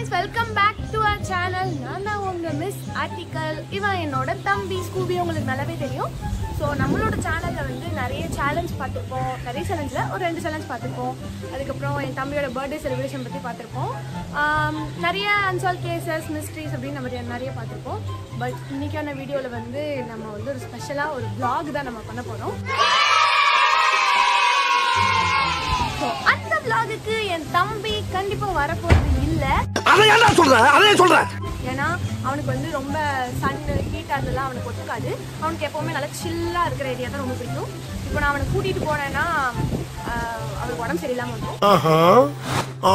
Guys welcome back to our channel நான் தான் உங்க மிஸ் ஆர்டிக்கல் இவன் என்னோட தம்பி ஸ்கூபி உங்களுக்கு நல்லாவே தெரியும் ஸோ நம்மளோட சேனலில் வந்து நிறைய சேலஞ்ச் பார்த்துருப்போம் நிறைய சேலஞ்சில் ஒரு ரெண்டு சேலஞ்ச் பார்த்துருப்போம் அதுக்கப்புறம் என் தம்பியோட பர்த்டே செலிப்ரேஷன் பற்றி பார்த்துருப்போம் ஆம், நிறைய அன்சால்வ் கேசஸ் மிஸ்ட்ரிஸ் அப்படின்னு நம்ம நிறைய பார்த்துருப்போம் பட் இன்னைக்கான வீடியோவில் வந்து நம்ம வந்து ஒரு ஸ்பெஷலாக ஒரு vlog தான் நம்ம பண்ண போகிறோம் ஸோ அந்த vlogக்கு என் தம்பி கண்டிப்பாக வரப்போகிறது இல்லை அதை ஏன்டா சொல்ற அதையே சொல்றேன் ஏன்னா அவனுக்கு வந்து ரொம்ப சன்னு ஹீட் அதெல்லாம் அவனுக்கு ஒத்துக்காது அவனுக்கு எப்போவுமே நல்லா சில்லாக இருக்கிற ஏரியா தான் ரொம்ப பிடிக்கும் இப்போ நான் அவனை கூட்டிகிட்டு போனேன்னா ஆஹ், அவனுக்கு உடம்பு சரியில்லாமல் வந்துடும் ஆஹா ஆ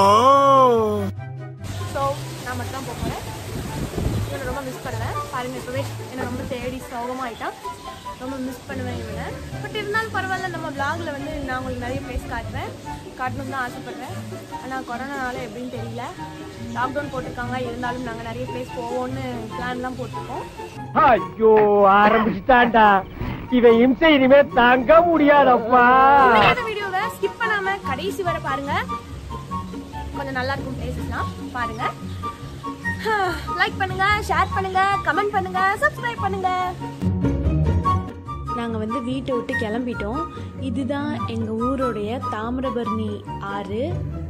ஸோ நான் மட்டும் தான் போக போகிறேன் இவனை ரொம்ப மிஸ் பண்ணுவேன் பாருங்க இப்போவே என்னை ரொம்ப தேடி சோகமாயிட்டான் ரொம்ப மிஸ் பண்ணுவேன் இவனை பட் இருந்தாலும் பரவாயில்ல நம்ம vlogல வந்து நான் உங்களுக்கு நிறைய பிளேஸ் காட்டுறேன் காட்டணும்னு தான் ஆசைப்பட்றேன் ஆனால் கொரோனானால எப்படின்னு தெரியல லாக்டவுன் போட்டிருக்காங்க இருந்தாலும் நாங்கள் நிறைய பிளேஸ் போவோம்னு பிளான்லாம் போட்டிருக்கோம் ஐயோ ஆரம்பிச்சுட்டான்டா இவன் இம்சை இனிமே தாங்க முடியாதப்பா உண்மையான வீடியோவை ஸ்கிப் பண்ணாம கடைசி வரை பாருங்க கொஞ்சம் நல்லா இருக்கும் பிளேசஸ்லாம் பாருங்க லைக் பண்ணுங்க ஷேர் பண்ணுங்க கமெண்ட் பண்ணுங்க சப்ஸ்கிரைப் பண்ணுங்க நாங்கள் வந்து வீட்டை விட்டு கிளம்பிட்டோம் இதுதான் எங்கள் ஊருடைய தாமிரபரணி ஆறு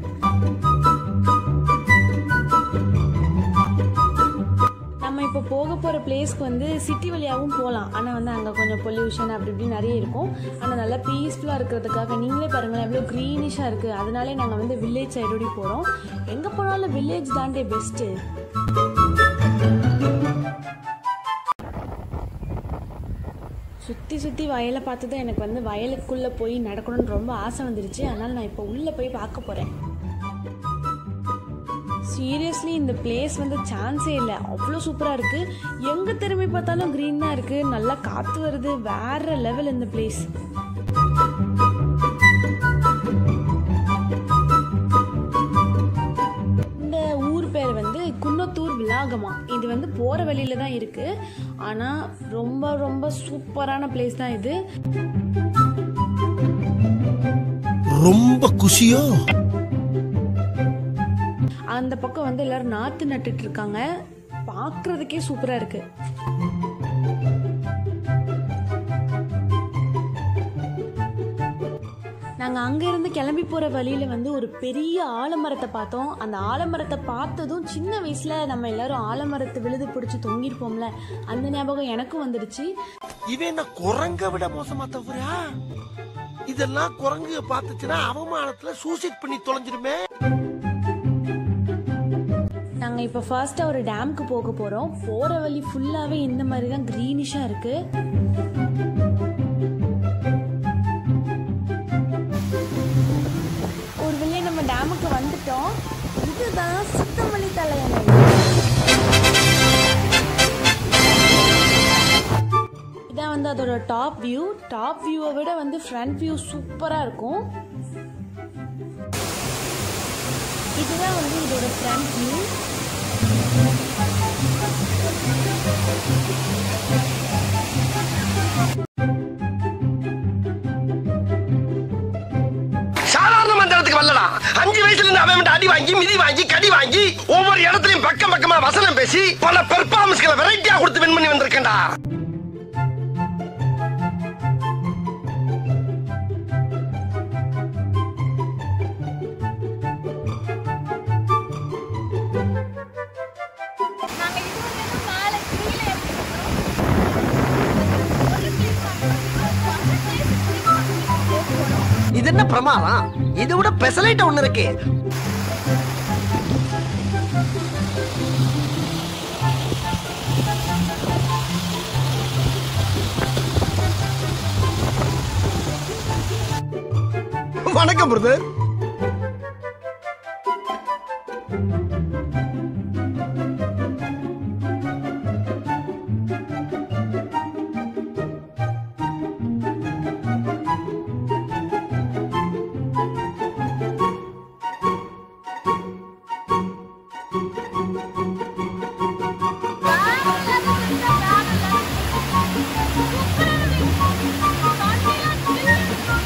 நம்ம இப்போ போக போகிற பிளேஸ்க்கு வந்து சிட்டி வழியாகவும் போகலாம் ஆனால் வந்து அங்கே கொஞ்சம் பொல்யூஷன் அப்படி இப்படி நிறைய இருக்கும் ஆனால் நல்லா பீஸ்ஃபுல்லாக இருக்கிறதுக்காக நீங்களே பாருங்களேன் எவ்வளோ க்ரீனிஷாக இருக்குது அதனாலே நாங்கள் வந்து வில்லேஜ் சைடோடி போகிறோம் எங்கே போனாலும் வில்லேஜ் தாண்டே பெஸ்ட்டு சுற்றி சுற்றி வயலை பார்த்து தான் எனக்கு வந்து வயலுக்குள்ளே போய் நடக்கணும்னு ரொம்ப ஆசை வந்துருச்சு அதனால் நான் இப்போ உள்ளே போய் பார்க்க போகிறேன் சீரியஸ்லி இந்த பிளேஸ் வந்து சான்ஸே இல்லை அவ்வளோ சூப்பராக இருக்குது எங்கே திரும்பி பார்த்தாலும் க்ரீன் தான் இருக்குது நல்லா காற்று வருது வேற லெவல் இந்த பிளேஸ் இந்த ஊர் பேர் வந்து குன்னத்தூர் விலாகமா இது வந்து போகிற வழியில தான் இருக்குது ஆனால் ரொம்ப ரொம்ப சூப்பரான பிளேஸ் தான் இது ரொம்ப குஷியோ அந்த பக்கம் வந்து எல்லாரும் நாற்று நட்டுட்டு இருக்காங்க பார்க்கறதுக்கே சூப்பராக இருக்கு நாங்கள் அங்கேருந்து கிளம்பி போகிற வழியில் வந்து ஒரு பெரிய ஆலமரத்தை பார்த்தோம் அந்த ஆலமரத்தை பார்த்ததும் சின்ன வயசில் நம்ம எல்லாரும் ஆலமரத்தை விழுது பிடிச்சி தொங்கிருப்போம்ல அந்த ஞாபகம் எனக்கும் வந்துடுச்சு இவன் என்ன குரங்க விட மோசமா தவிரா இதெல்லாம் குரங்கு பார்த்துச்சுன்னா அவமானத்துல சூசைட் பண்ணி தொலைஞ்சிருமே நாங்கள் இப்போ ஃபர்ஸ்ட்டாக ஒரு டேம்க்கு போக போகிறோம் போகிற வழி ஃபுல்லாகவே இந்த மாதிரி தான் க்ரீனிஷாக இருக்குது ஒரு வழியாக நம்ம டேமுக்கு வந்துட்டோம் இதுதான் சித்தமல்லி தலையணை இதான் வந்து அதோட டாப் வியூ டாப் வியூவை விட வந்து ஃப்ரண்ட் வியூ சூப்பராக இருக்கும் இதுதான் வந்து இதோட ஃப்ரண்ட் வியூ சாதாரண அந்த இடத்துக்கு வரலடா அஞ்சு வயசுல இருந்து அவன் மட்டும் அடி வாங்கி மிதி வாங்கி கடி வாங்கி ஒவ்வொரு இடத்துலயும் பக்கம் பக்கமா வசனம் பேசி பல பெர்ஃபார்மன்ஸ்களை வெரைட்டியா கொடுத்து வின் பண்ணி வந்திருக்கேன்டா இது என்ன பிரமாதம் இதை விட பெசலைட் ஒண்ணு இருக்கு வணக்கம் பிரதர்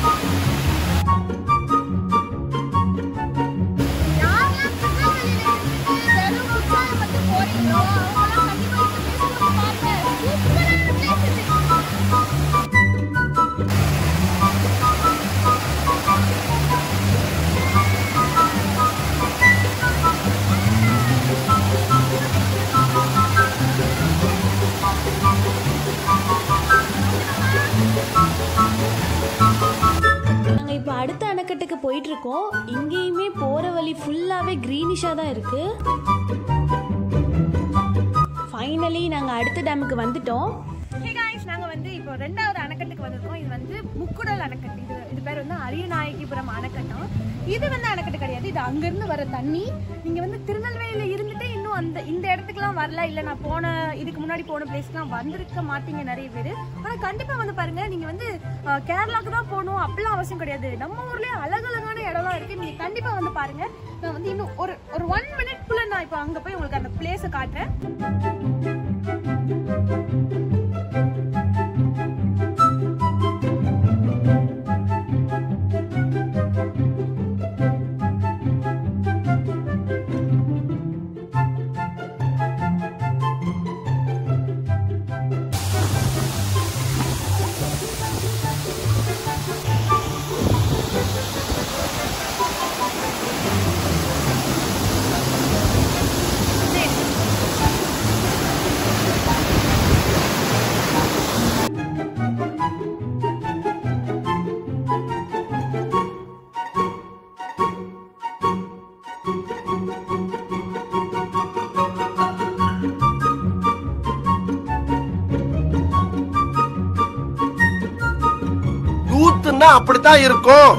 யாரெல்லாம் திருநெல்வேலியில இருக்கோம் இங்கேயுமே போகிற வழி ஃபுல்லாகவே க்ரீனிஷாக தான் இருக்குது ஃபைனலி நாங்கள் அடுத்த டேமுக்கு வந்துட்டோம் ஹே காய்ஸ் நாங்க வந்து இப்போ ரெண்டாவது அணைக்கட்டுக்கு வந்திருக்கோம் இது வந்து முக்குடல் அணைக்கட்டு இது இது பேர் வந்து அரியநாயகிபுரம் அணைக்கட்டம் இது வந்து அணைக்கட்டு கிடையாது இது அங்கிருந்து வர தண்ணி நீங்க வந்து திருநெல்வேலியில இருந்துட்டு இன்னும் அந்த இந்த இடத்துக்குலாம் வரல இல்ல நான் போன இதுக்கு முன்னாடி போன பிளேஸ்க்குலாம் வந்திருக்க மாட்டீங்க நிறைய பேர் ஆனா கண்டிப்பா வந்து பாருங்க நீங்க வந்து அஹ், கேரளாக்கு தான் போகணும் அப்படிலாம் அவசியம் கிடையாது நம்ம ஊர்லயே அழகழகான இடம்லாம் இருக்கு நீங்க கண்டிப்பா வந்து பாருங்க நான் வந்து இன்னும் ஒரு ஒரு ஒன் மினிட்குள்ள நான் இப்போ அங்க போய் உங்களுக்கு அந்த பிளேஸை காட்டுறேன் யூத்துன்னா அப்படித்தான் இருக்கும்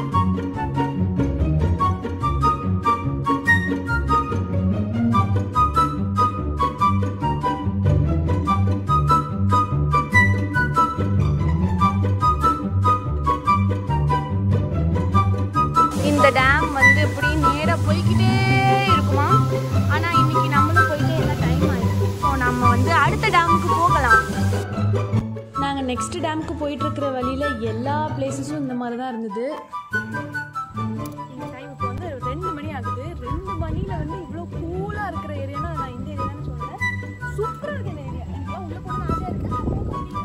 இந்த டேம் வந்து இப்படி நேரா போய்க்கிட்டே இருக்குமா ஆனா இன்னைக்கு நம்மளும் போயிட்டே இல்லை டைம் ஆயிடுச்சு ஸோ நம்ம வந்து அடுத்த டேமுக்கு போகலாம் நாங்கள் நெக்ஸ்ட் டேமுக்கு போயிட்டு இருக்கிற வழியில் எல்லா பிளேசஸும் இந்த மாதிரி தான் இருந்தது இந்த டைம் இப்போ வந்து ரெண்டு மணி ஆகுது ரெண்டு மணியில வந்து இவ்வளோ கூலா இருக்கிற ஏரியானா நான் இந்த ஏரியான்னு சொல்றேன் சூப்பரா இருக்கு இந்த ஏரியா எனக்குலாம் உள்ள போகணும்னு ஆசையா இருக்கு ஆனா போக முடியல.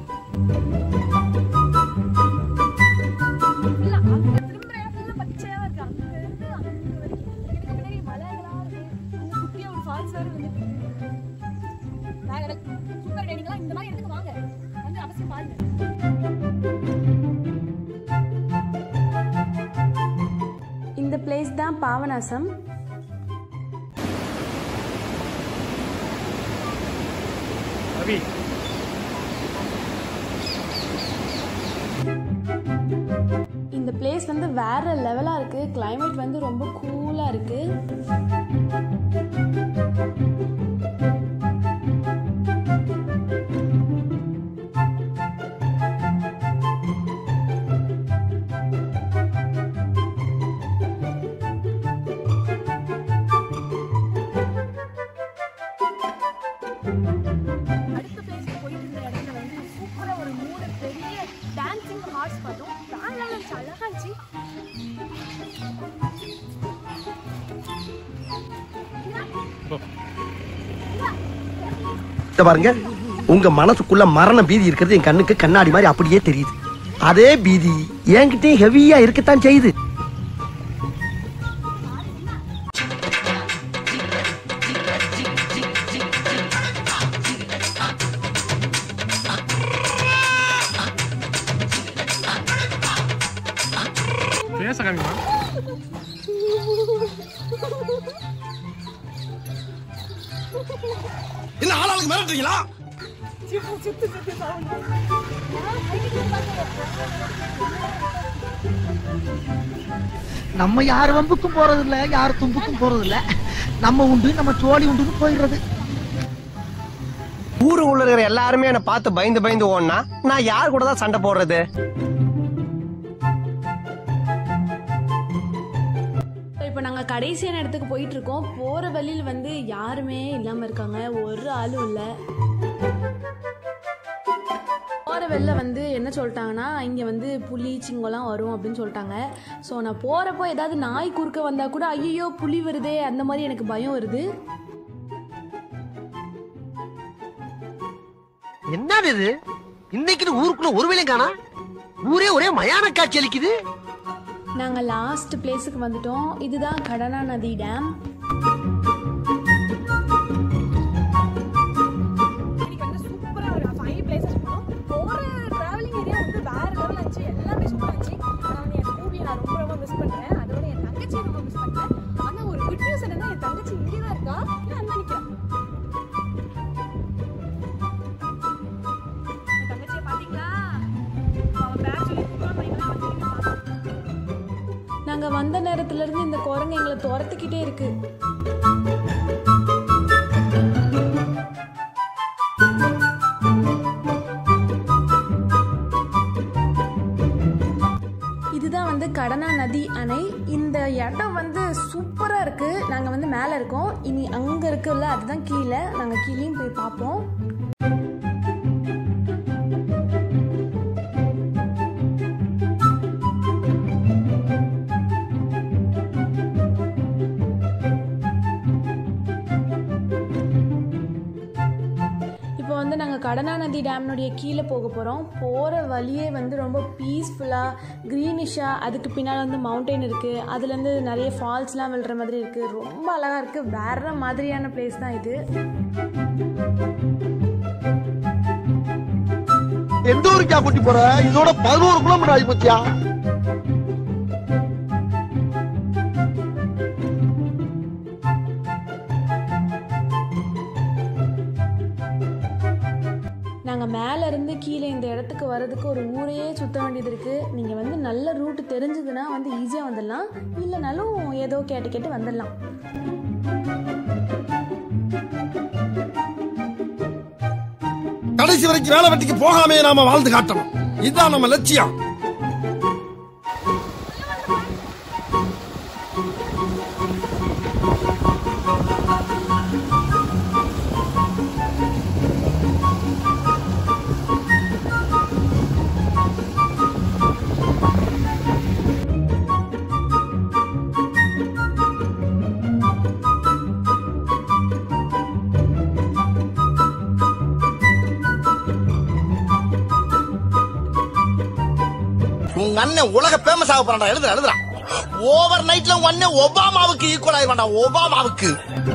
இல்ல அங்க திரும்புற இடத்துல பச்சையா இருக்கு அங்க இருந்து அங்க வரைக்கும் எனக்கு முன்னாடி மலைகளா இருக்கு அங்க குட்டியா ஒரு ஃபால்ஸ் வேற வந்து சூப்பர் டேனிங்களா இந்த மாதிரி இடத்துக்கு வாங்க வந்து அவசியம் பாருங்க இந்த பிளேஸ் தான் பாவநாசம் ரவி இந்த பிளேஸ் வந்து வேற லெவலாக இருக்குது climate வந்து ரொம்ப கூலாக இருக்குது அடுத்த பிளேஸ்க்கு போயிட்டு இருந்த இடத்துல வந்து சூப்பரா ஒரு மூணு பெரிய டான்சிங் ஹார்ஸ் பார்த்தோம் வேற level இருந்துச்சு அழகா இருந்துச்சு இத பாருங்க உங்க மனசுக்குள்ள மரண பீதி இருக்கிறது என் கண்ணுக்கு கண்ணாடி மாதிரி அப்படியே தெரியுது அதே பீதி என்கிட்டயும் ஹெவியா இருக்கத்தான் செய்யுது பேச காமிமா என்ன ஆளாளுக்கு மிரட்டுறீங்களா நம்ம யார் வம்புக்கும் போறது இல்ல யார் தும்புக்கும் போறது இல்ல நம்ம உண்டு நம்ம சோழி உண்டுன்னு போயிடுறது ஊரு உள்ள இருக்கிற எல்லாருமே என்ன பார்த்து பயந்து பயந்து ஓடனா நான் யார் கூட தான் சண்டை போடுறது இப்போ நாங்கள் கடைசியான இடத்துக்கு போயிட்டு இருக்கோம் போகிற வழியில் வந்து யாருமே இல்லாமல் இருக்காங்க ஒரு ஆளும் இல்லை போகிற வெளில வந்து என்ன சொல்லிட்டாங்கன்னா இங்கே வந்து புலி சிங்கம்லாம் வரும் அப்படின்னு சொல்லிட்டாங்க ஸோ நான் போகிறப்போ ஏதாவது நாய் குறுக்க வந்தால் கூட ஐயோ புலி வருதே அந்த மாதிரி எனக்கு பயம் வருது என்னது இது இன்னைக்கு ஊருக்குள்ள ஒரு வேலையும் காணா ஊரே ஒரே மயான காட்சி அளிக்குது நாங்கள் லாஸ்ட் பிளேஸுக்கு வந்துட்டோம் இதுதான் கடனா நதி டேம் இன்னைக்கு வந்து சூப்பரா ஒரு ஃபைவ் பிளேசஸ் போனோம் போற டிராவலிங் ஏரியா வந்து வேற லெவல் ஆச்சு எல்லாமே சூப்பரா இருந்துச்சு ஆனா வந்து என் ஸ்கூபியை நான் ரொம்ப ரொம்ப மிஸ் பண்றேன் அதோட வந்த நேரத்துல இருந்து இந்த குரங்கு எங்களை துரத்துக்கிட்டே இருக்கு இதுதான் வந்து கடனா நதி அணை இந்த இடம் வந்து சூப்பராக இருக்குது நாங்கள் வந்து மேலே இருக்கோம் இனி அங்கே இருக்குல்ல அதுதான் கீழே நாங்கள் கீழேயும் போய் பார்ப்போம் இப்போ வந்து நாங்கள் கடனா நதி டேம்னுடைய கீழே போக போகிறோம் போகிற வழியே வந்து ரொம்ப பீஸ்ஃபுல்லாக க்ரீனிஷாக அதுக்கு பின்னால் வந்து மவுண்டெயின் இருக்குது அதுலேருந்து நிறைய ஃபால்ஸ்லாம் விழுற மாதிரி இருக்குது ரொம்ப அழகாக இருக்குது வேற மாதிரியான பிளேஸ் தான் இது எந்த ஊருக்கா கூட்டி போற இதோட பதினோரு கிலோமீட்டர் ஆகி போச்சியா நாங்கள் மேலே இருந்து கீழே இந்த இடத்துக்கு வர்றதுக்கு ஒரு ஊரையே சுற்ற வேண்டியது இருக்குது நீங்கள் வந்து நல்ல ரூட் தெரிஞ்சதுன்னா வந்து ஈஸியாக வந்துடலாம் இல்லைனாலும் ஏதோ கேட்டு கேட்டு வந்துடலாம் கடைசி வரைக்கும் வேலை வெட்டிக்கு போகாமே நாம வாழ்ந்து காட்டணும் இதுதான் நம்ம லட்சியம் உங்க அண்ணன் உலக பேமஸ் ஆக போறான்டா எழுதுற எழுதுறா ஓவர் நைட்ல உங்க அண்ணன் ஒபாமாவுக்கு ஈக்குவல் ஆயிருவான்டா ஒபாமாவுக்கு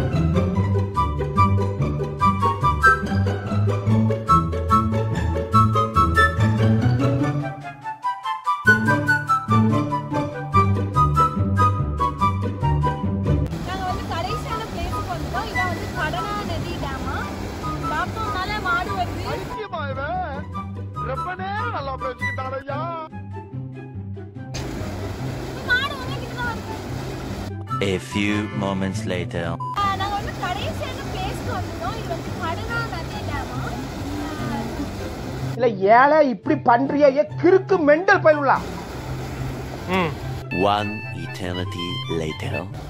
நாங்கள் வந்து கடைசியான பிளேஸுக்கு வந்துட்டோம் இதான் வந்து கடனா நதி டேமா லாக்டவுனால மாடு வருது ரொம்ப நேரம் நல்லா பேசிக்கிட்டாரையா மாடு வந்து கிட்ட வருது A few moments later. நாங்கள் வந்து கடைசியான பிளேஸ்க்கு வந்துட்டோம் இது வந்து கடனா நதி டேமா இல்ல ஏழை இப்படி பண்றியே ஏ கிறுக்கு மெண்டல் பயிலுலா ம் One eternity later.